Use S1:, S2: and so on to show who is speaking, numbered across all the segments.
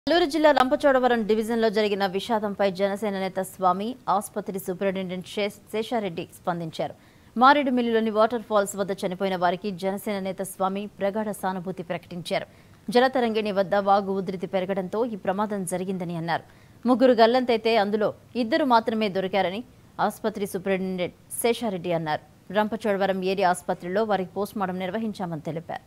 S1: నెల్లూరు జిల్లా రంపచోడవరం డివిజన్లో జరిగిన విషాదంపై జనసేన నేత స్వామి ఆసుపత్రి సూపరింటెండెంట్ శే- శేషారెడ్డి స్పందించారు మారేడుమిల్లిలోని వాటర్ ఫాల్స్ వద్ద చనిపోయిన వారికి జనసేన నేత స్వామి ప్రగాఢ సానుభూతి ప్రకటించారు జలతరంగిణి వద్ద వాగు ఉధృతి పెరగడంతో ఈ ప్రమాదం జరిగిందని అన్నారు ముగ్గురు గల్లంతైతే అందులో ఇద్దరు మాత్రమే దొరికారని ఆసుపత్రి సూపరింటెండెంట్ శేషారెడ్డి అన్నారు రంపచోడవరం ఏరియా ఆసుపత్రిలో వారికి పోస్టుమార్టం నిర్వహించామని తెలిపారు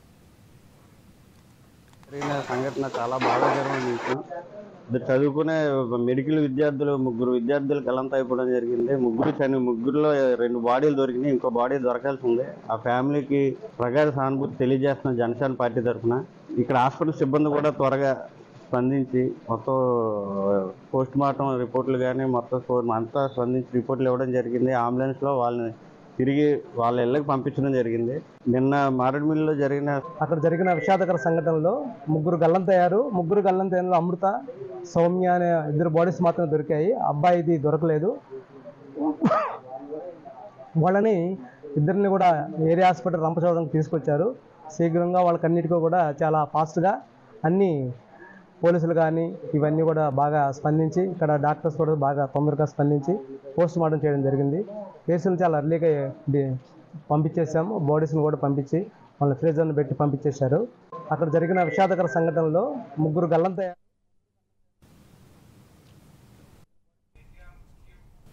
S2: జరిగిన సంఘటన చాలా బాధాకరమైన విషయం ఇద్దరు చదువుకునే మెడికల్ విద్యార్థులు ముగ్గురు విద్యార్థులు గలంత అయిపోవడం జరిగింది ముగ్గురు చని ముగ్గురులో రెండు బాడీలు దొరికినాయి ఇంకో బాడీ దొరకాల్సి ఉంది ఆ ఫ్యామిలీకి ప్రగాఢ సానుభూతి తెలియజేస్తున్న జనసేన పార్టీ తరఫున ఇక్కడ హాస్పిటల్ సిబ్బంది కూడా త్వరగా స్పందించి మొత్తం పోస్ట్ మార్టం రిపోర్ట్లు కానీ మొత్తం స్కో- అంతా స్పందించి రిపోర్ట్లు ఇవ్వడం జరిగింది అంబులెన్స్లో వాళ్ళని తిరిగి వాళ్ళ ఇళ్ళకి పంపించడం జరిగింది నిన్న మారేడుమిల్లిలో జరిగిన
S3: అక్కడ జరిగిన విషాదకర సంఘటనలో ముగ్గురు గల్లంతయ్యారు ముగ్గురు గల్లంతయ్యలో అమృత సౌమ్య అనే ఇద్దరు బాడీస్ మాత్రమే దొరికాయి అబ్బాయిది దొరకలేదు వాళ్ళని ఇద్దరిని కూడా ఏరియా హాస్పిటల్ రంపచోడవరంకి తీసుకొచ్చారు శీఘ్రంగా వాళ్ళకన్నిటికీ కూడా చాలా ఫాస్ట్గా అన్ని పోలీసులు కానీ ఇవన్నీ కూడా బాగా స్పందించి ఇక్కడ డాక్టర్స్ కూడా బాగా తొందరగా స్పందించి పోస్ట్ మార్టం చేయడం జరిగింది కేసులు చాలా అర్లీగా డి- పంపించేసాము బాడీస్ని కూడా పంపించి వాళ్ళని ఫ్రీజర్ని పెట్టి పంపించేశారు అక్కడ జరిగిన విషాదకర సంఘటనలో ముగ్గురు గల్లంతయ్యారు